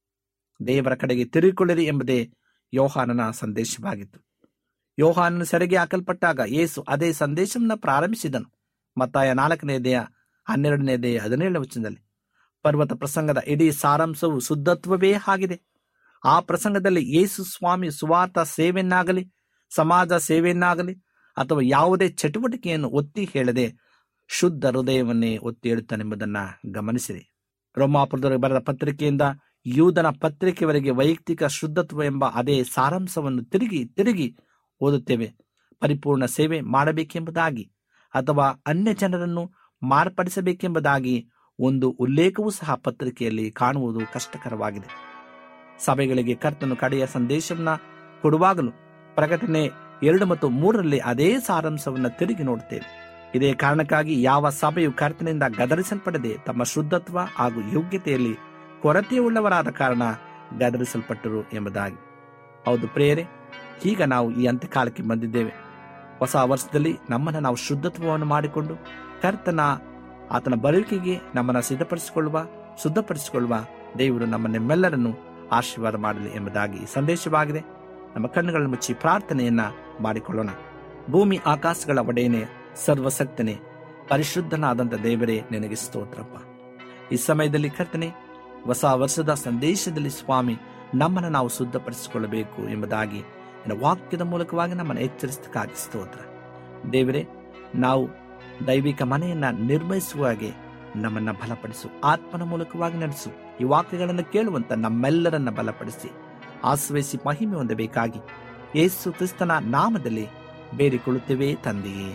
ದೇವರ ಕಡೆಗೆ ತಿರುಗಿಕೊಳ್ಳಿರಿ ಎಂಬುದೇ ಯೋಹಾನನ ಸಂದೇಶವಾಗಿತ್ತು ಯೋಹಾನನು ಸೆರೆಗೆ ಹಾಕಲ್ಪಟ್ಟಾಗ ಯೇಸು ಅದೇ ಸಂದೇಶವನ್ನು ಪ್ರಾರಂಭಿಸಿದನು ಮತ್ತಾಯ ನಾಲ್ಕನೇ ದೇಹ ಹನ್ನೆರಡನೇ ದೇಹ ಹದಿನೇಳನೇ ವಚನದಲ್ಲಿ ಪರ್ವತ ಪ್ರಸಂಗದ ಇಡೀ ಸಾರಾಂಶವು ಶುದ್ಧತ್ವವೇ ಆಗಿದೆ ಆ ಪ್ರಸಂಗದಲ್ಲಿ ಯೇಸು ಸ್ವಾಮಿ ಸುವಾರ್ಥ ಸೇವೆಯನ್ನಾಗಲಿ ಸಮಾಜ ಸೇವೆಯನ್ನಾಗಲಿ ಅಥವಾ ಯಾವುದೇ ಚಟುವಟಿಕೆಯನ್ನು ಒತ್ತಿ ಹೇಳದೆ ಶುದ್ಧ ಹೃದಯವನ್ನೇ ಒತ್ತಿ ಹೇಳುತ್ತಾನೆಂಬುದನ್ನು ಗಮನಿಸಿರಿ ರೋಮಾಪುರದವರೆಗೆ ಬರೆದ ಪತ್ರಿಕೆಯಿಂದ ಯೂದನ ಪತ್ರಿಕೆಯವರೆಗೆ ವೈಯಕ್ತಿಕ ಶುದ್ಧತ್ವ ಎಂಬ ಅದೇ ಸಾರಾಂಶವನ್ನು ತಿರುಗಿ ತಿರುಗಿ ಓದುತ್ತೇವೆ ಪರಿಪೂರ್ಣ ಸೇವೆ ಮಾಡಬೇಕೆಂಬುದಾಗಿ ಅಥವಾ ಅನ್ಯ ಜನರನ್ನು ಮಾರ್ಪಡಿಸಬೇಕೆಂಬುದಾಗಿ ಒಂದು ಉಲ್ಲೇಖವೂ ಸಹ ಪತ್ರಿಕೆಯಲ್ಲಿ ಕಾಣುವುದು ಕಷ್ಟಕರವಾಗಿದೆ ಸಭೆಗಳಿಗೆ ಕರ್ತನು ಕಡೆಯ ಸಂದೇಶವನ್ನ ಕೊಡುವಾಗಲೂ ಪ್ರಕಟಣೆ ಎರಡು ಮತ್ತು ಮೂರರಲ್ಲಿ ಅದೇ ಸಾರಾಂಶವನ್ನು ತಿರುಗಿ ನೋಡುತ್ತೇವೆ ಇದೇ ಕಾರಣಕ್ಕಾಗಿ ಯಾವ ಸಭೆಯು ಕರ್ತನಿಂದ ಗದರಿಸಲ್ಪಡದೆ ತಮ್ಮ ಶುದ್ಧತ್ವ ಹಾಗೂ ಯೋಗ್ಯತೆಯಲ್ಲಿ ಕೊರತೆಯುಳ್ಳವರಾದ ಕಾರಣ ಗದರಿಸಲ್ಪಟ್ಟರು ಎಂಬುದಾಗಿ ಹೌದು ಪ್ರೇರೆ ಈಗ ನಾವು ಈ ಅಂತ್ಯಕಾಲಕ್ಕೆ ಬಂದಿದ್ದೇವೆ ಹೊಸ ವರ್ಷದಲ್ಲಿ ನಮ್ಮನ್ನು ನಾವು ಶುದ್ಧತ್ವವನ್ನು ಮಾಡಿಕೊಂಡು ಕರ್ತನ ಆತನ ಬರುವಿಕೆಗೆ ನಮ್ಮನ್ನು ಸಿದ್ಧಪಡಿಸಿಕೊಳ್ಳುವ ಶುದ್ಧಪಡಿಸಿಕೊಳ್ಳುವ ದೇವರು ನಮ್ಮನ್ನೆಮ್ಮೆಲ್ಲರನ್ನು ಆಶೀರ್ವಾದ ಮಾಡಲಿ ಎಂಬುದಾಗಿ ಈ ಸಂದೇಶವಾಗಿದೆ ನಮ್ಮ ಕಣ್ಣುಗಳನ್ನು ಮುಚ್ಚಿ ಪ್ರಾರ್ಥನೆಯನ್ನ ಮಾಡಿಕೊಳ್ಳೋಣ ಭೂಮಿ ಆಕಾಶಗಳ ಒಡೆಯನೆ ಸರ್ವಸಕ್ತನೆ ಪರಿಶುದ್ಧನಾದಂಥ ದೇವರೇ ನಿನಗೆ ಸ್ತೋತ್ರಪ್ಪ ಈ ಸಮಯದಲ್ಲಿ ಕರ್ತನೆ ಹೊಸ ವರ್ಷದ ಸಂದೇಶದಲ್ಲಿ ಸ್ವಾಮಿ ನಮ್ಮನ್ನು ನಾವು ಶುದ್ಧಪಡಿಸಿಕೊಳ್ಳಬೇಕು ಎಂಬುದಾಗಿ ನಿನ್ನ ವಾಕ್ಯದ ಮೂಲಕವಾಗಿ ನಮ್ಮನ್ನು ಎಚ್ಚರಿಸಕ್ಕಾಗಿ ಸ್ತೋತ್ರ ದೇವರೇ ನಾವು ದೈವಿಕ ಮನೆಯನ್ನ ನಿರ್ವಹಿಸುವ ಹಾಗೆ ನಮ್ಮನ್ನ ಬಲಪಡಿಸು ಆತ್ಮನ ಮೂಲಕವಾಗಿ ನಡೆಸು ಈ ವಾಕ್ಯಗಳನ್ನು ಕೇಳುವಂತ ನಮ್ಮೆಲ್ಲರನ್ನ ಬಲಪಡಿಸಿ ಆಶ್ರಯಿಸಿ ಮಹಿಮೆ ಹೊಂದಬೇಕಾಗಿ ಯೇಸು ಕ್ರಿಸ್ತನ ನಾಮದಲ್ಲಿ ಬೇಡಿಕೊಳ್ಳುತ್ತೇವೆ ತಂದೆಯೇ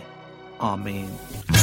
ಆಮೇನ್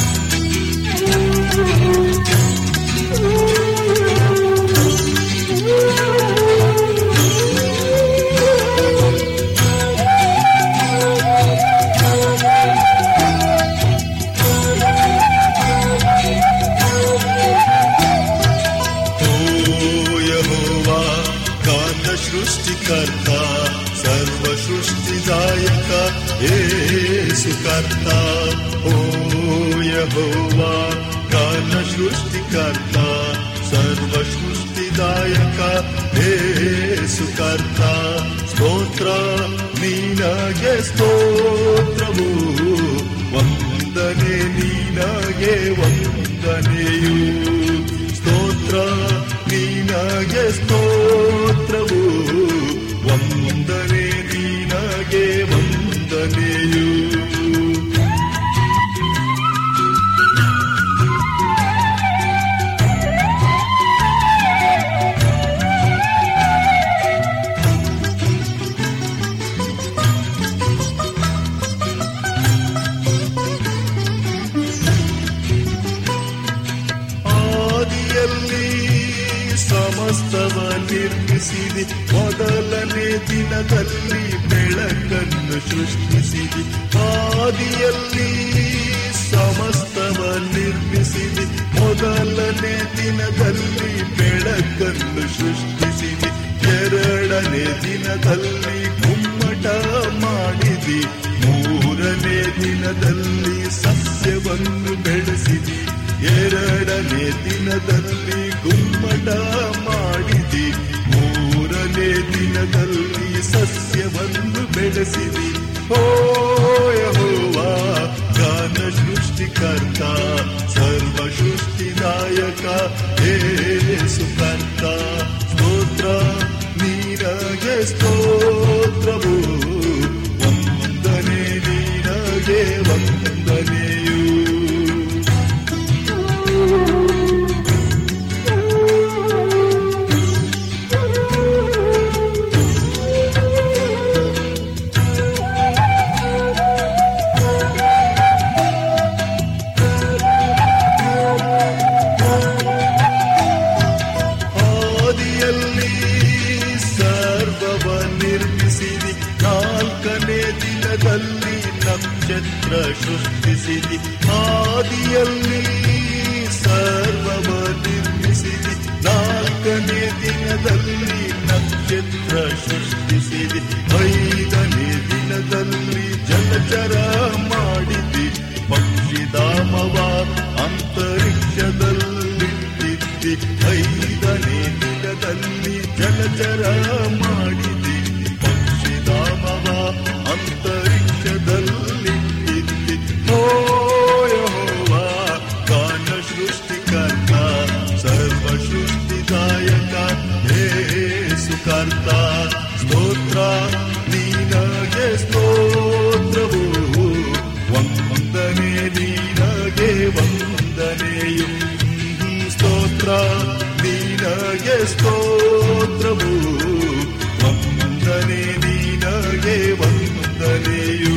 ओ यहोवा कान सृष्टिकर्ता सर्व सृष्टिदायक येसु कर्ता ओ यहोवा कान सृष्टिकर्ता सर्व सृष्टिदायಕ येसು कर्ता ಸ್ತೋತ್ರ ನಿನಗೆ ಸ್ತೋತ್ರವು ವಂದನೆ ನಿನಗೆ ವಂದನೆಯು ಸ್ತೋತ್ರ ನಿನಗೆ ಸ್ತೋತ್ರವು ವಂದನೆ ನಿನಗೆ ವಂದನೆಯು ಆದಿಯಲ್ಲಿ ಸಮಸ್ತವ ನಿರ್ಮಿಸಿದೆ ಮೊದಲನೇ ದಿನದಲ್ಲಿ ಬೆಳಕನ್ನು ಸೃಷ್ಟಿಸಿದೆ ಆದಿಯಲ್ಲಿ ಸಮಸ್ತವ ನಿರ್ಮಿಸಿದೆ ಮೊದಲ ಮೂರನೇ ದಿನದಲ್ಲಿ ಬೆಳಕನ್ನು ಸೃಷ್ಟಿಸಿದಿ ಎರಡನೇ ದಿನದಲ್ಲಿ ಗುಮ್ಮಟ ಮಾಡಿದಿ ಮೂರನೇ ದಿನದಲ್ಲಿ ಸಸ್ಯವನ್ನು ಬೆಳೆಸಿದಿ ಎರಡನೇ ದಿನದಲ್ಲಿ ಗುಮ್ಮಟ ಮಾಡಿದಿ ಮೂರನೇ ದಿನದಲ್ಲಿ ಸಸ್ಯವನ್ನು ಬೆಳೆಸಿದಿ ಓ ಯೆಹೋವಾ ಗಾನ ಸೃಷ್ಟಿಕರ್ತ ಸರ್ವ ಸೃಷ್ಟಿದಾಯಕ ಏಸುಕರ್ತ ಸ್ತೋತ್ರ ನೀನಗೆ ಸ್ತೋತ್ರವು ವಂದನೆ ನೀನಗೆ ವಂದನೆಯು ಆದಿಯಲ್ಲಿ ಸರ್ವವ ನಿರ್ಮಿಸಿದಿ ನಾಲ್ಕನೇ ದಿನದಲ್ಲಿ ನಕ್ಷತ್ರ ಸೃಷ್ಟಿಸಿದಿ ಆದಿಯಲ್ಲಿ ಸರ್ವವ ನಿರ್ಮಿಸಿದಿ ನಾಲ್ಕನೇ ದಿನದಲ್ಲಿ ನಕ್ಷತ್ರ ಸೃಷ್ಟಿಸಿದಿ ಐದನೇ ದಿನದಲ್ಲಿ ಜಲಚರ ಮಾಡಿದಿ ಪಕ್ಷಿಧಾಮವ ಅಂತರಿಕ್ಷದಲ್ಲಿಟ್ಟಿದ್ದಿ ಐದನೇ ದಿನದಲ್ಲಿ ಜಲಚರ ಮಾಡಿದಿ ಪಕ್ಷಿಧಾಮವ ಅಂತರಿಕ್ಷದಲ್ಲಿಟ್ಟಿದ್ದಿ ಓ ಯೆಹೋವಾ ಗಾನ ಸೃಷ್ಟಿಕರ್ತ ಸರ್ವ ಸೃಷ್ಟಿದಾಯಕ ಏಸುಕರ್ತ ಸ್ತೋತ್ರ ನೀನಗೆ ಸ್ತೋತ್ರವು ವಂದನೆ ನೀನಗೆ ವಂದನೆಯು ಸ್ತೋತ್ರ ನೀನಗೆ ಸ್ತೋತ್ರವು ವಂದನೆ ನೀನಗೆ ವಂದನೆಯು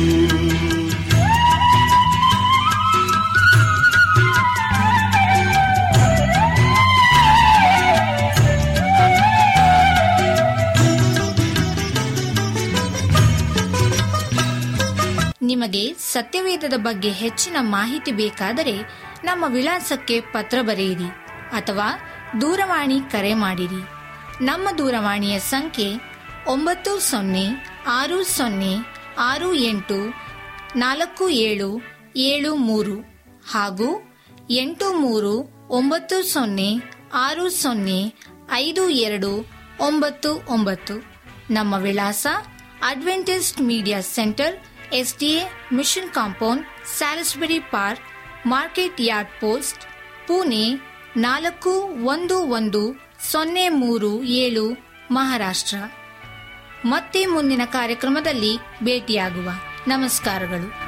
ನಿಮಗೆ ಸತ್ಯವೇದದ ಬಗ್ಗೆ ಹೆಚ್ಚಿನ ಮಾಹಿತಿ ಬೇಕಾದರೆ ನಮ್ಮ ವಿಳಾಸಕ್ಕೆ ಪತ್ರ ಬರೆಯಿರಿ ಅಥವಾ ದೂರವಾಣಿ ಕರೆ ಮಾಡಿರಿ ನಮ್ಮ ದೂರವಾಣಿಯ ಸಂಖ್ಯೆ ಒಂಬತ್ತು ಸೊನ್ನೆ ಆರು ಸೊನ್ನೆ ಆರು ಎಂಟು ನಾಲ್ಕು ಏಳು ಏಳು ಮೂರು ಹಾಗೂ ಎಂಟು ಮೂರು ಒಂಬತ್ತು ಸೊನ್ನೆ ಆರು ಸೊನ್ನೆ ಐದು ಎರಡು ಒಂಬತ್ತು ಒಂಬತ್ತು ನಮ್ಮ ವಿಳಾಸ Adventist media centre SDA mission compound Salisbury park market yard post Pune ನಾಲ್ಕು ಒಂದು ಒಂದು ಸೊನ್ನೆ ಮೂರು ಏಳು ಮಹಾರಾಷ್ಟ್ರ ಮತ್ತೆ ಮುಂದಿನ ಕಾರ್ಯಕ್ರಮದಲ್ಲಿ ಭೇಟಿಯಾಗುವ ನಮಸ್ಕಾರಗಳು